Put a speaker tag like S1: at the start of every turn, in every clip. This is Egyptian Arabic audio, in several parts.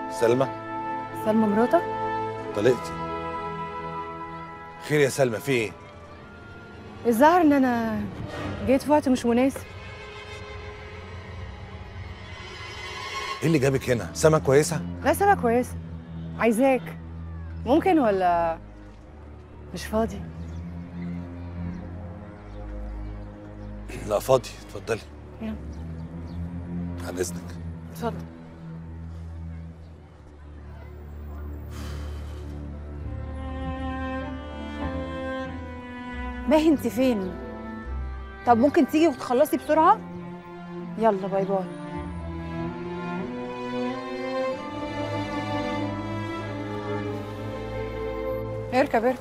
S1: سلمى
S2: سلمى مراتك
S1: طلقتي خير يا سلمى في ايه
S2: الظاهر ان انا جيت في وقت مش مناسب
S1: ايه اللي جابك هنا سما كويسه
S2: لا سما كويسه عايزاك ممكن ولا مش فاضي
S1: لا فاضي اتفضلي
S2: يلا.
S1: عن اذنك
S2: اتفضل
S3: ماهي انت فين طب ممكن تيجي وتخلصي بسرعه يلا باي باي
S2: اركب اركب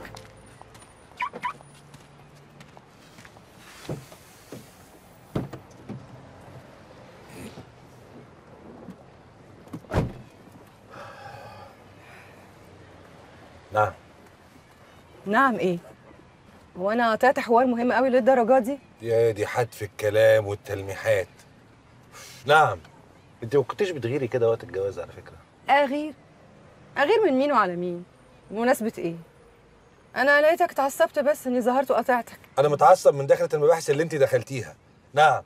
S1: نعم
S2: نعم ايه هو انا قطعت حوار مهم قوي للدرجه دي
S1: يا دي حتف الكلام والتلميحات نعم انت ما كنتش بتغيري كده وقت الجواز على فكره
S2: اغير اغير من مين وعلى مين بمناسبه ايه انا لقيتك اتعصبت بس اني ظهرت وقطعتك
S1: انا متعصب من دخلة المباحث اللي انت دخلتيها نعم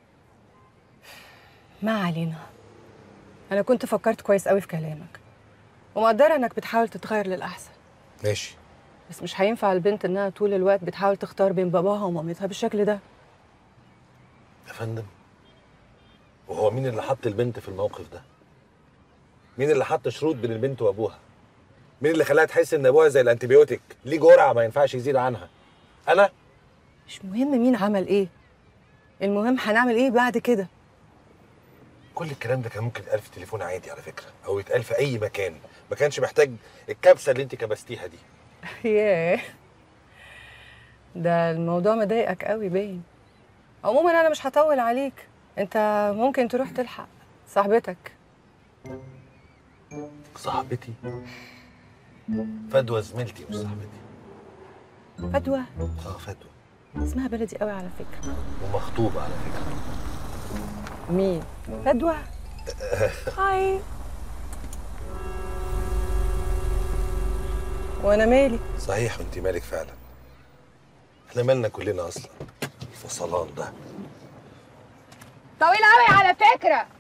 S2: ما علينا انا كنت فكرت كويس قوي في كلامك ومقدره انك بتحاول تتغير للاحسن
S1: ماشي
S2: بس مش هينفع البنت انها طول الوقت بتحاول تختار بين باباها ومامتها بالشكل ده
S1: يا فندم وهو مين اللي حط البنت في الموقف ده مين اللي حط شروط بين البنت وابوها مين اللي خلاها تحس ان ابوها زي الانتيبيوتيك ليه جرعه ما ينفعش يزيد عنها انا
S2: مش مهم مين عمل ايه المهم هنعمل ايه بعد كده
S1: كل الكلام ده كان ممكن يتقال في تليفون عادي على فكره او يتقال في اي مكان ما كانش محتاج الكبسه اللي انت كبستيها دي
S2: ياه ده الموضوع مضايقك قوي باين عموما انا مش هطول عليك انت ممكن تروح تلحق صاحبتك
S1: صاحبتي فدوى زميلتي مش صاحبتي
S2: فدوى
S1: اه فدوى
S2: اسمها بلدي قوي على فكره
S1: ومخطوبه على فكره
S2: مين فدوى هاي وانا مالي
S1: صحيح وانت مالك فعلا احنا مالنا كلنا اصلا الفصلان ده
S3: طويل قوي على فكره